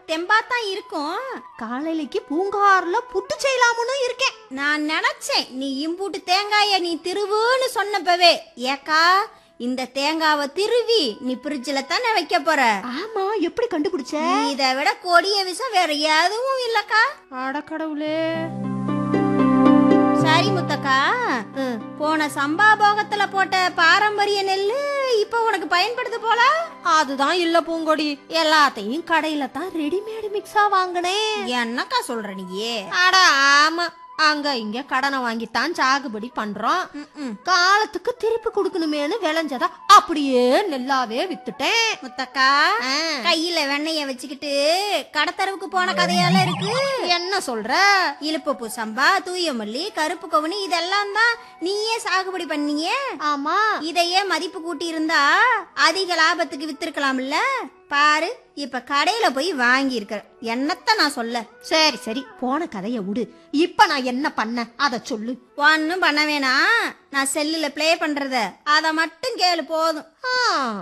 தெம்பாத்தான் இருக்கும் காலையிலைக்கு பூங்கார்ல புட்டு செய்யலாம்னு இருக்கேன் நான் நினைச்சேன் நீ இம்பூட்டு தேங்காய நீ திருவுன்னு சொன்னப்பவே ஏக்கா இந்த தேங்காவை திருவி நீ ஃப்ரிட்ஜில் தானே வைக்க போற ஆமா எப்படி கண்டுபிடிச்ச இதை விட கொடிய விஷம் வேற எதுவும் இல்லக்கா அடக்கடவுளே சரி முத்தக்கா போன சம்பா போகத்துல போட்ட பாரம்பரிய நெல்லு இப்ப உனக்கு பயன்படுது போல அதுதான் இல்ல பூங்கொடி எல்லாத்தையும் கடையில தான் ரெடிமேடு மிக்ஸா வாங்கினேன் என்னக்கா சொல்ற நீயே அட ஆமா அங்க இங்க கடனை வாங்கித்தான் சாகுபடி பண்றோம் ம்ம். காலத்துக்கு திருப்பி கொடுக்கணுமேனு விளைஞ்சதா அப்படியே நெல்லாவே வித்துட்டேன் முத்தக்கா ஆ. கையில வெண்ணெய வச்சுக்கிட்டு கடத்தரவுக்கு போன கதையால இருக்கு என்ன சொல்ற இழுப்பப்பூ சம்பா தூயமல்லி கருப்பு கவுனி இதெல்லாம் தான் நீயே சாகுபடி பண்ணீங்க ஆமா இதையே மதிப்பு கூட்டி இருந்தா அதிக லாபத்துக்கு வித்திருக்கலாம்ல பாரு இப்ப கடையில போய் வாங்கி இருக்க என்னத்த நான் சொல்ல சரி சரி போன கதைய விடு இப்ப நான் என்ன பண்ண அத சொல்லு ஒன்னும் பண்ண வேணாம் நான் செல்லுல ப்ளே பண்றத அத மட்டும் கேளு போதும் ஆ,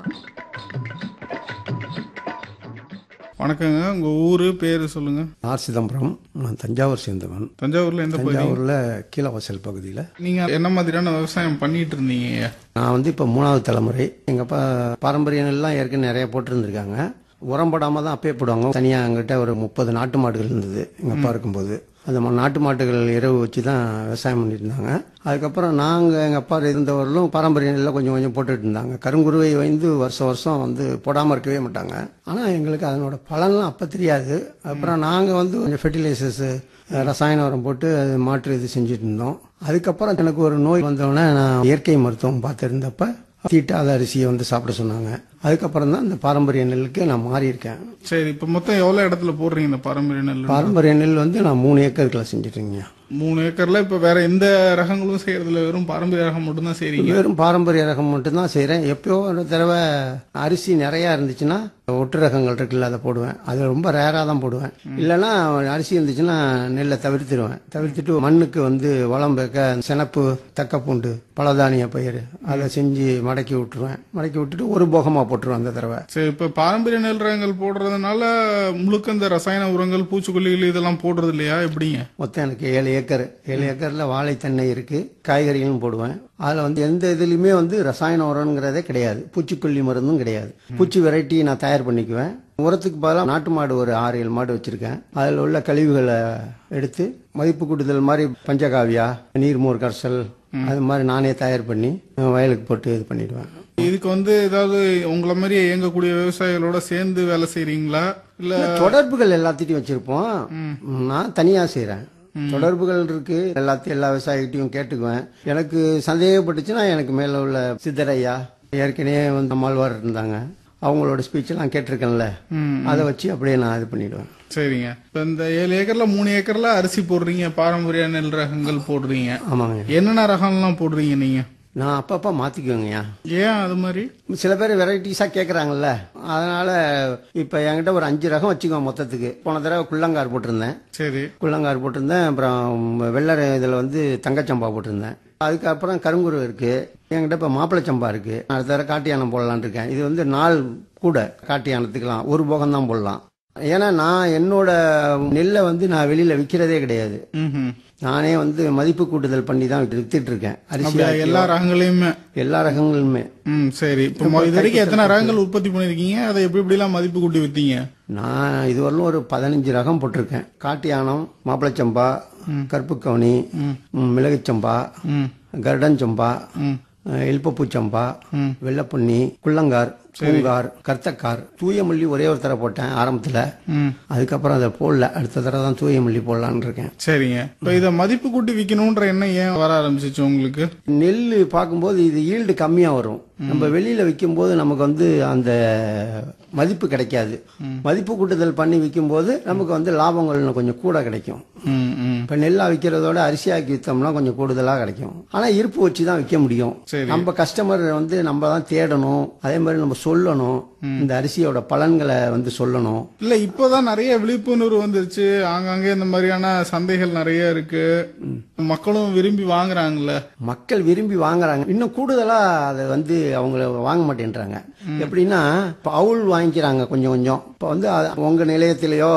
வணக்கங்க உங்க ஊரு பேரு சொல்லுங்க ஆர் சிதம்பரம் நான் தஞ்சாவூர் சேர்ந்தவன் தஞ்சாவூர்ல எந்த பகுதி தஞ்சாவூரில் கீழவாசல் பகுதியில் நீங்க என்ன மாதிரியான விவசாயம் பண்ணிட்டு இருந்தீங்க நான் வந்து இப்போ மூணாவது தலைமுறை எங்கள் அப்பா பாரம்பரிய நெல்லாம் ஏற்கனவே நிறைய போட்டிருந்துருக்காங்க உரம் போடாமல் தான் அப்பயே போடுவாங்க தனியாக எங்கிட்ட ஒரு முப்பது நாட்டு மாடுகள் இருந்தது எங்கள் அப்பா இருக்கும்போது அந்த மா- நாட்டு மாட்டுகள் இரவு வச்சு தான் விவசாயம் பண்ணிட்டு இருந்தாங்க அதுக்கப்புறம் நாங்கள் எங்கள் அப்பா இருந்தவர்களும் பாரம்பரிய நெல்லை கொஞ்சம் கொஞ்சம் போட்டுட்டு இருந்தாங்க கருங்குருவை வந்து வருஷம் வருஷம் வந்து போடாமல் இருக்கவே மாட்டாங்க ஆனால் எங்களுக்கு அதனோட பலன்லாம் அப்போ தெரியாது அப்புறம் நாங்கள் வந்து கொஞ்சம் ஃபெர்டிலைசர்ஸு ரசாயன உரம் போட்டு அது மாற்று இது செஞ்சுட்டு இருந்தோம் அதுக்கப்புறம் எனக்கு ஒரு நோய் வந்தோடனே நான் இயற்கை மருத்துவம் பார்த்துருந்தப்ப தீட்டாத அரிசியை வந்து சாப்பிட சொன்னாங்க அதுக்கப்புறம் தான் இந்த பாரம்பரிய நெல்லுக்கு நான் மாறி இருக்கேன் சரி இப்ப மொத்தம் எவ்வளவு இடத்துல போடுறீங்க இந்த பாரம்பரிய நெல் பாரம்பரிய நெல் வந்து நான் மூணு ஏக்கருக்குள்ள செஞ்சுட்டு இருக்கேன் மூணு ஏக்கர்ல இப்ப வேற எந்த ரகங்களும் செய்யறதுல வெறும் பாரம்பரிய ரகம் மட்டும் தான் செய்றீங்க வெறும் பாரம்பரிய ரகம் மட்டும்தான் செய்கிறேன் எப்பயோ ஒரு தடவை அரிசி நிறையா இருந்துச்சுன்னா ஒட்டு ரகங்கள் இருக்குல்ல அதை போடுவேன் அது ரொம்ப ரேராக தான் போடுவேன் இல்லைன்னா அரிசி இருந்துச்சுன்னா நெல்லை தவிர்த்துடுவேன் தவிர்த்துட்டு மண்ணுக்கு வந்து வளம் வைக்க செனப்பு தக்கப்பூண்டு பலதானிய பயிர் அதை செஞ்சு மடக்கி விட்டுருவேன் மடக்கி விட்டுட்டு ஒரு போகமாக போட்டுருவேன் அந்த தடவை சரி இப்ப பாரம்பரிய நெல் ரகங்கள் போடுறதுனால முழுக்க இந்த ரசாயன உரங்கள் பூச்சிக்கொல்லிகள் இதெல்லாம் போடுறது இல்லையா எப்படிங்க மொத்தம் எனக்கு ஏழு ஏக்கர் ஏழு ஏக்கரில் வாழைத்தென்னை இருக்கு காய்கறிகளும் போடுவேன் அதில் வந்து எந்த இதுலையுமே வந்து ரசாயன உரம்ங்கிறதே கிடையாது பூச்சிக்கொல்லி மருந்தும் கிடையாது பூச்சி வெரைட்டி நான் தயார் பண்ணிக்குவேன் உரத்துக்கு பதிலாக நாட்டு மாடு ஒரு ஆறு ஏழு மாடு வச்சிருக்கேன் அதில் உள்ள கழிவுகளை எடுத்து மதிப்பு கூட்டுதல் மாதிரி பஞ்சகாவியா நீர்மோர் கரைசல் அது மாதிரி நானே தயார் பண்ணி வயலுக்கு போட்டு இது பண்ணிடுவேன் இதுக்கு வந்து ஏதாவது உங்களை மாதிரி இயங்கக்கூடிய விவசாயிகளோட சேர்ந்து வேலை செய்றீங்களா இல்ல தொடர்புகள் எல்லாத்திட்டையும் வச்சிருப்போம் நான் தனியா செய்றேன் தொடர்புகள் இருக்கு எல்லாத்தையும் எல்லா விவசாயிகிட்டையும் கேட்டுக்குவேன் எனக்கு சந்தேகப்பட்டுச்சுன்னா எனக்கு மேல உள்ள சித்தரையா ஏற்கனவே வந்து நம்மாழ்வார் இருந்தாங்க அவங்களோட ஸ்பீச் எல்லாம் கேட்டிருக்கேன்ல அதை வச்சு அப்படியே நான் இது பண்ணிடுவேன் சரிங்க இப்ப இந்த ஏழு ஏக்கர்ல மூணு ஏக்கர்ல அரிசி போடுறீங்க பாரம்பரிய நெல் ரகங்கள் போடுறீங்க ஆமாங்க என்னென்ன ரகம்லாம் போடுறீங்க நீங்க நான் அப்பப்போ மாத்திக்குவேங்கய்யா ஏன் அது மாதிரி சில பேர் வெரைட்டிஸாக கேட்குறாங்கல்ல அதனால இப்போ என்கிட்ட ஒரு அஞ்சு ரகம் வச்சுக்கோ மொத்தத்துக்கு போன தடவை குள்ளங்கார் போட்டிருந்தேன் சரி குள்ளங்கார் போட்டிருந்தேன் அப்புறம் வெள்ளரை இதில் வந்து தங்கச்சம்பா போட்டிருந்தேன் அதுக்கப்புறம் கருங்குரு இருக்கு என்கிட்ட இப்போ மாப்பிளை சம்பா இருக்கு அடுத்த தடவை காட்டு யானம் போடலான்னு இருக்கேன் இது வந்து நாள் கூட காட்டு யானத்துக்கெல்லாம் ஒரு போகம் தான் போடலாம் ஏன்னா நான் என்னோட நெல்லை வந்து நான் வெளியில விற்கிறதே கிடையாது ம்ஹும். நானே வந்து மதிப்பு கூட்டுதல் பண்ணி தான் வித்துட்டு இருக்கேன் அரிசி அப்படியா எல்லா ரகங்களையுமே எல்லா ரகங்களுமே ம் சரி இப்போ மொ- இது வரைக்கும் எத்தனை ரகங்கள் உற்பத்தி பண்ணிருக்கீங்க அதை எப்படி எப்படிலாம் மதிப்பு கூட்டி வித்தீங்க நான் இதுவரையிலும் ஒரு பதினஞ்சு ரகம் போட்டிருக்கேன் காட்டு யானம் மாப்பிளச்சம்பா கருப்புக்கவனி மிளகுச்சம்பா ம் கருடஞ்சம்பா ம் எல்பப்பூச்சம்பா வெள்ளப்பொன்னி குள்ளங்கார் பூங்கார் கர்த்தக்கார் தூயமல்லி ஒரே ஒரு தடவை போட்டேன் ஆரம்பத்துல ம் அதுக்கப்புறம் அதை போடல அடுத்த தடவை தான் தூயமல்லி போடலான்னு இருக்கேன் சரிங்க இப்போ இதை மதிப்பு கூட்டி விற்கணுன்ற எண்ணம் ஏன் வர ஆரம்பிச்சிச்சு உங்களுக்கு நெல் பார்க்கும்போது இது ஈல்டு கம்மியா வரும் நம்ம வெளியில விற்கும்போது நமக்கு வந்து அந்த மதிப்பு கிடைக்காது மதிப்பு கூட்டுதல் பண்ணி விற்கும்போது நமக்கு வந்து லாபங்கள் இன்னும் கொஞ்சம் கூட கிடைக்கும் ம் ம் இப்ப நெல்லா விற்கிறதோட அரிசியாக்கி வித்தோம்னா கொஞ்சம் கூடுதலா கிடைக்கும் ஆனா இருப்பு வச்சு தான் விற்க முடியும் சரி. நம்ம கஸ்டமர் வந்து நம்ம தான் தேடணும் அதே மாதிரி நம்ம சொல்லணும் இந்த அரிசியோட பலன்களை வந்து சொல்லணும் இல்ல இப்போதான் நிறைய விழிப்புணர்வு வந்துருச்சு ஆங்காங்கே இந்த மாதிரியான சந்தைகள் நிறைய இருக்கு மக்களும் விரும்பி வாங்குறாங்கல்ல மக்கள் விரும்பி வாங்குறாங்க இன்னும் கூடுதலா அதை வந்து அவங்க வாங்க மாட்டேன்றாங்க எப்படின்னா இப்ப அவுள் வாங்கிக்கிறாங்க கொஞ்சம் கொஞ்சம் இப்ப வந்து அது உங்க நிலையத்திலேயோ